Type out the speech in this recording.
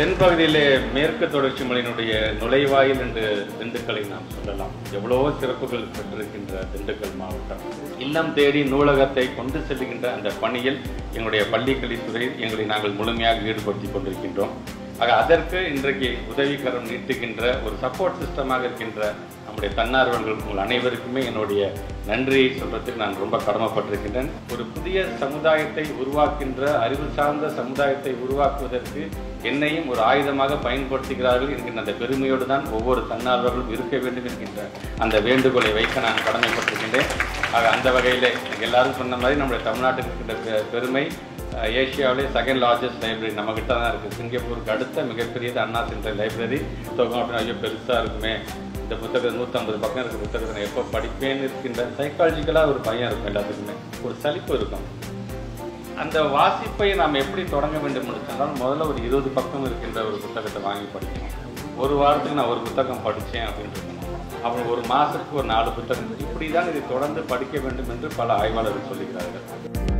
தென்பகுதியிலே மேற்கு தொடர்ச்சி மலையினுடைய நுழைவாயில் என்று திண்டுக்கலை நாம் சொல்லலாம் எவ்வளவோ சிறப்புகள் பெற்றிருக்கின்ற திண்டுக்கல் மாவட்டம் இல்லம் தேடி நூலகத்தை கொண்டு செல்லுகின்ற அந்த பணியில் எங்களுடைய பள்ளிக்கல்வித்துறை எங்களை நாங்கள் முழுமையாக ஈடுபடுத்திக் கொண்டிருக்கின்றோம் ஆக அதற்கு இன்றைக்கு உதவிக்கரம் நீட்டுகின்ற ஒரு சப்போர்ட் சிஸ்டமாக இருக்கின்ற நம்முடைய தன்னார்வலர்கள் உங்கள் அனைவருக்குமே என்னுடைய நன்றியை சொல்றதுக்கு நான் ரொம்ப கடமைப்பட்டிருக்கின்றேன் ஒரு புதிய சமுதாயத்தை உருவாக்கின்ற அறிவு சார்ந்த சமுதாயத்தை உருவாக்குவதற்கு என்னையும் ஒரு ஆயுதமாக பயன்படுத்துகிறார்கள் என்கின்ற அந்த பெருமையோடு தான் ஒவ்வொரு தன்னார்வலர்களும் இருக்க வேண்டும் என்கின்ற அந்த வேண்டுகோளை வைக்க நான் கடமைப்பட்டிருக்கின்றேன் ஆக அந்த வகையில் எல்லாரும் சொன்ன மாதிரி நம்முடைய தமிழ்நாட்டுக்கு இருக்கின்ற பெ- பெருமை அஹ், ஏசியாவிலே செகண்ட் லார்ஜஸ்ட் லைப்ரரி நம்மகிட்ட தான் இருக்குது சிங்கப்பூருக்கு அடுத்த மிகப்பெரியது அண்ணா சென்ட்ரல் லைப்ரரி புத்தகம் அப்படின்னு ஐயோ பெருசாக இருக்குமே இந்த புத்தகம் நூற்றம்பது பக்கம் இருக்க புத்தகத்தை நான் எப்போ படிப்பேன்னு இருக்கின்ற சைக்காலஜிக்கலாக ஒரு பயம் இருக்கும் எல்லாத்துக்குமே ஒரு சலிப்பு இருக்கும் அந்த வாசிப்பை நாம் எப்படி தொடங்க வேண்டும் என்று சொன்னால் முதல்ல ஒரு இருபது பக்கம் இருக்கின்ற ஒரு புத்தகத்தை வாங்கி படிக்கணும் ஒரு வாரத்துக்கு நான் ஒரு புத்தகம் படித்தேன் அப்படின்னு இருக்கணும் அப்புறம் ஒரு மாதத்துக்கு ஒரு நாலு புத்தகம் இப்படி தான் இதை தொடர்ந்து படிக்க வேண்டும் என்று பல ஆய்வாளர்கள் சொல்லுகிறார்கள்